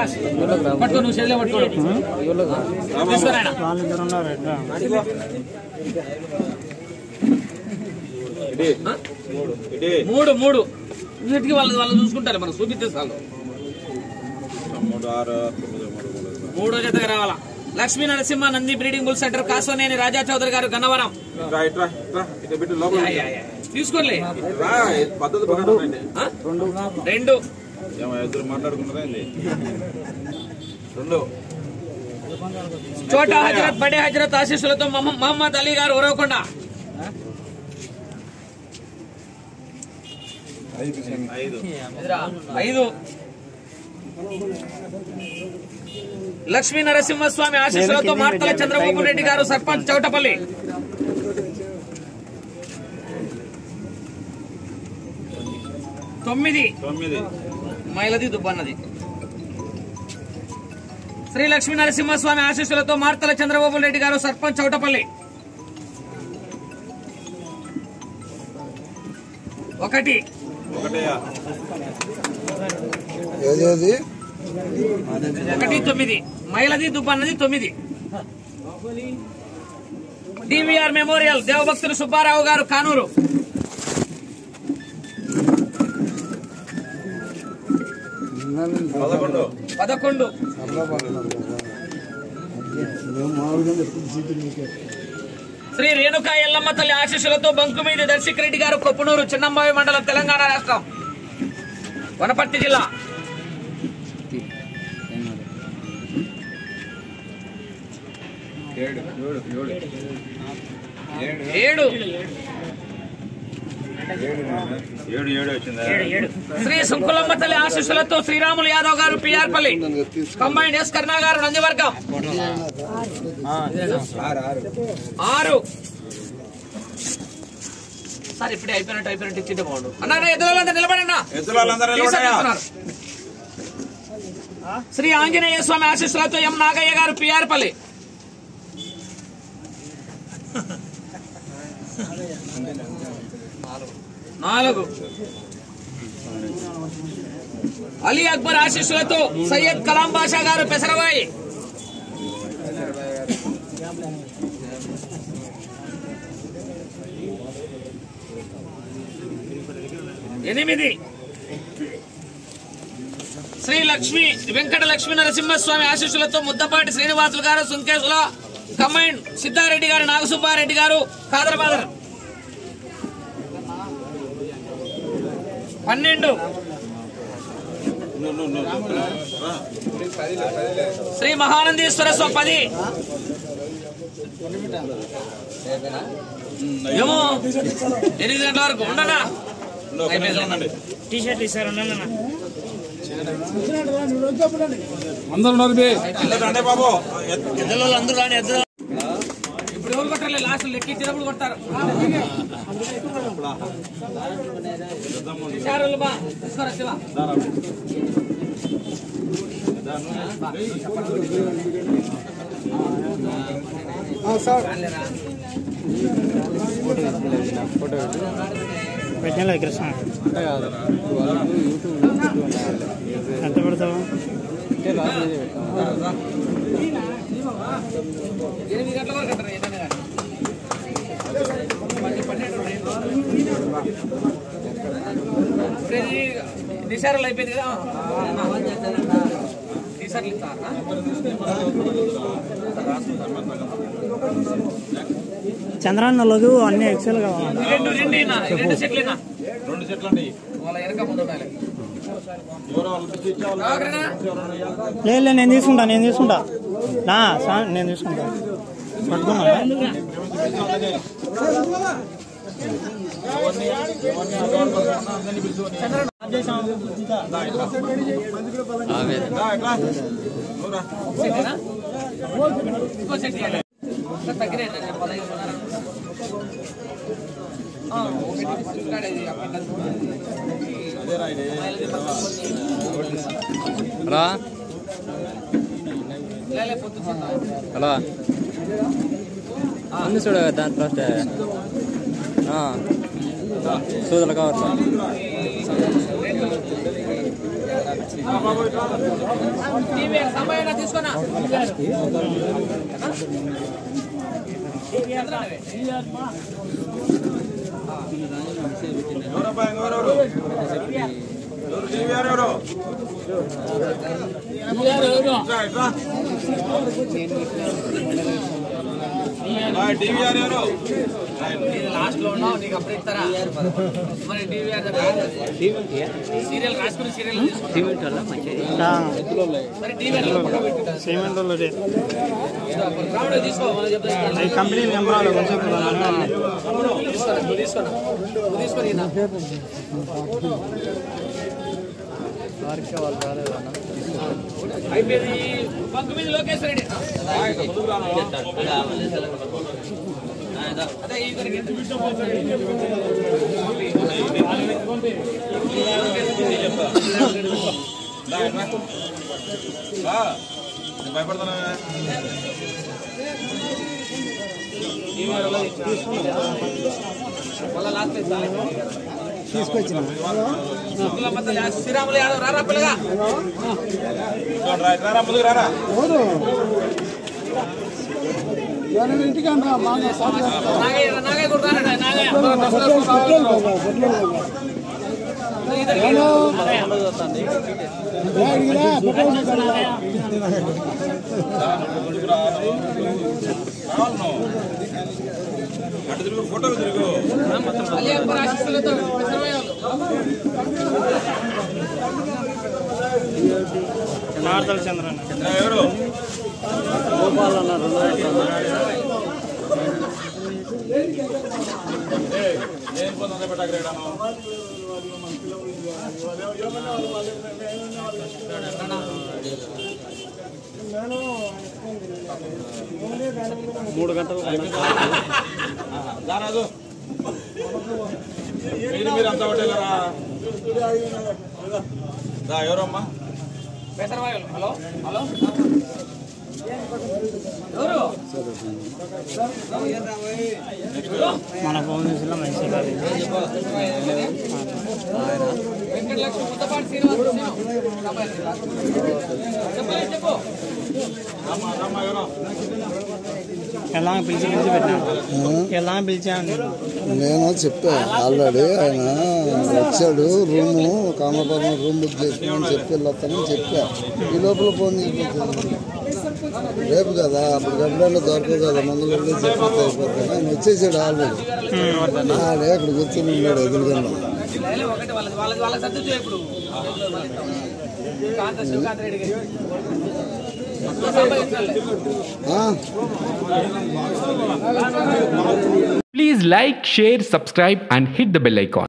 సుభాష్ పట్టుకో నువ్వు చేతిలో పట్టుకోడు తీసుకో నాయనా. వాళ్ళిద్దరు ఉన్నారు ఎట్లా ఆ? మూడు మూడు వీటికి వాళ్ళు వాళ్ళు చూసుకుంటారు మనం చూపిస్తే చాలు మూడో జతగా రావాలా Lakshmi Narasimha Nandi breeding bull centre Kasoneni Raja Chowdary గారు గన్నవరం యా, యా, యా. తీసుకోలే పద్ధతి బాగుందండి ఆ? రెండు ఇద్దరు మాట్లాడుకుంటారా ఏంది రెండు చోటా హజరత్ బడే హజరత్ ఆశీస్సులతో మహ- మహమ్మద్ అలీ గారు ఉరవకొండ ఐదు ఐదు లక్ష్మీ నరసింహస్వామి ఆశీస్సులతో మార్తల చంద్రబాబు రెడ్డి గారు సర్పంచ్ చౌటపల్లి తొమ్మిది తొమ్మిది మైలది దుబ్బన్నది శ్రీ లక్ష్మీ నరసింహస్వామి ఆశీస్సులతో మార్తల చంద్రబాబు రెడ్డి గారు సర్పంచ్ చౌటపల్లి ఒకటి ఒకటేయా ఏది ఏది ఒకటి తొమ్మిది మైలది దుబ్బన్నది తొమ్మిది డివిఆర్ మెమోరియల్ దేవభక్తులు సుబ్బారావు గారు కానూరు పదకొండు పదకొండు మేము మామూలుగా ఎప్పుడు సీట్లు మీకే శ్రీ రేణుకా ఎల్లమ్మ తల్లి ఆశీస్సులతో బంకుమీది దర్శక్ రెడ్డి గారు కొప్పునూరు చిన్నంబావి మండలం తెలంగాణ రాష్ట్రం వనపర్తి జిల్లా ఏడు ఏడు ఏడు ఏడు ఏడు ఏడు వచ్చిందా శ్రీ సుంకులమ్మ తల్లి ఆశీస్సులతో శ్రీరాములు యాదవ్ గారు పిఆర్పల్లి కంబైండ్ ఎస్ కర్ణా గారు నందివర్గం ఆరు సార్ ఇప్పుడే అయిపోయినట్టు అయిపోయినట్టు ఇచ్చింటే బాగుండు అన్నా ఎదురు నిలబడన్నా ఎద్దుల వాళ్ళందరూ నిలబడాయా? శ్రీ ఆంజనేయ స్వామి ఆశీస్సులతో ఎం నాగయ్య గారు పిఆర్పల్లి నాలుగు అలీ అక్బర్ ఆశీస్సులతో సయ్యద్ కలాం బాషా గారు పెసరవాయి ఎనిమిది శ్రీ లక్ష్మి వెంకట లక్ష్మీ నరసింహస్వామి ఆశీస్సులతో ముద్దపాటి శ్రీనివాసులు గారు సుంకేశుల కమైండ్ సిద్ధారెడ్డి గారు నాగసుబ్బారెడ్డి గారు కాదరబాదర్ పన్నెండు నువ్వు నువ్వు నువ్వు రా. శ్రీ మహానందీశ్వర స్వ పది ఏమో ఎనిమిది గంటల వరకు ఉండనా ఉండు, ఒక నిమిషం ఉండండి. టీ షర్ట్లు ఇస్తారు ఉండండి అన్న. అందరూ రండి బాబు ఎత్- ఇప్పుడు ఎవరు కొట్టాలి లాస్ట్ లెక్కించినప్పుడు కొడతారు చారోళ్ళు బా తీసుకోరా శివ పెట్టిన కృష్ణ ఎంత పెడతావు ఎనిమిది గంటల వరకు అంటారు ఏదైనా కానీ. పన్నెండు- పన్నెండు ఉన్నాయి. ఇప్పుడు ఇది నిసారాలు అయిపోయింది కదా నిసార్లు ఇస్తారా చంద్రాన్న లఘు అన్ని ఎక్సెల్ కావాలి ఈ రెండు రెండు ఇన్నా, ఈ రెండు సెట్లేనా రెండు చెట్లు అండి వాళ్ళ వెనక ముందు ఉండాలి ఎవరో వాళ్ళు తెచ్చి ఇచ్చేవాళ్ళు కాకరేనా? లేదు లేదు నేను తీసుకుంటా నేను తీసుకుంటా నా సా- నేను తీసుకుంటా పట్టుకున్నా రా, ఇట్లా. నువ్వు రా. సెట్టేనా? ఇంకో సెట్ ఇవ్వాలి. ఇంకా తగ్గినాయి అన్న, పదహైదు వందలు. ఆ, ఒకటి ఇక్కడ ఇది అక్కడ. అదేరా ఇది. హలో లేలే, పొద్దు చెత్త. హలో ఉంది చూడ దాంట్లో వస్తే సూదులు కావచ్చు టీవీ సమయం తీసుకున్నా ఎవరబ్బా ఎవరెవరు ఎవరు టీవీఆర్ ఎవరు ఇట్రా, ఇట్రా. ఆ, టీవీఆర్ ఎవరు లాస్ట్ లో ఉన్నావు నీకు అప్పుడు ఇస్తారా మరి టీవీ సీరియల్ రాసుకుని సీరియల్ మరి టీవీ సిమెంట్ వాళ్ళది రావడం తీసుకో మనం చెప్తాను ఈ కంపెనీ నెంబర్ కొంచెం తీసుకున్నా తీసుకున్నా తీసుకొని ఈయన. అయిపోయింది బంకు మీద లోకేశ్వర రెడ్డి అదే ఈ కొరికి. రా, ఇట్రా. రా. నేను భయపడుతున్నావే మళ్ళా లాస్ట్ ప్లేస్ చాలు. తీసుకొచ్చిన ముక్కుల మధ్య లాస్ట్ శ్రీరాములు యాదవ్ రారా పిల్లగా ఇదిగోండి రా, ఇట్రా రా, ముందుకు రారా ఎవరు ఎవరైనా ఇంటికి రా మా అన్న సార్ నాగయ్య నాగయ్య కూడా రారా నాగయ్య పెట్రోల్ పోగా పెట్రోల్ పోగా హలో అడిగిరా పెట్రోల్ పోగా ముందుకు రా రావాలి నువ్వు అటు తిరుగు ఫోటోలు తిరుగు అలియాపూర్ ఆశీస్సులతో పెసరవాయలు. నార్తల చంద్రన్న ఆ, ఎవరు ఏయ్, నేను పొందందే పెట్టాను మూడు గంటలు దారాదు మీరు మీరు అంతా ఒకటేలరా దా ఎవరమ్మా పెసరవాయలు హలో హలో ఎవరు మన ఫోన్ చూసినా మంచిగా వెంకటలక్ష్మి ముద్దపాటి శ్రీనివాస్ చెప్పలేదు చెప్పు రమ్మా రమ్మా ఎవరో ఎలా పిలిచి పిలిచి పెట్టాను ఎలా పిలిచాను నేను నేను చెప్పా ఆల్రెడీ ఆయన వచ్చాడు రూము కామపరం రూమ్ బుక్ చేసుకోమని చెప్పి వెళ్ళొస్తానని చెప్పా ఈ లోపల ఫోన్ చేసి రేపు కదా అప్పుడు గడ్డలో దొరకదు కదా మందులు చెప్పితే అయిపోతుంది ఆయన వచ్చేసాడు ఆల్రెడీ ఆడే అక్కడ కూర్చొని ఉన్నాడు ఎదురుగా లేదు, ఒకటి వాళ్ళది వాళ్ళది వాళ్ళకి సర్దించు ఇప్పుడు కాంత శివకాంత్ రెడ్డి గారు సంపాదించాలి ఆ? Please like, share, subscribe, and hit the bell icon.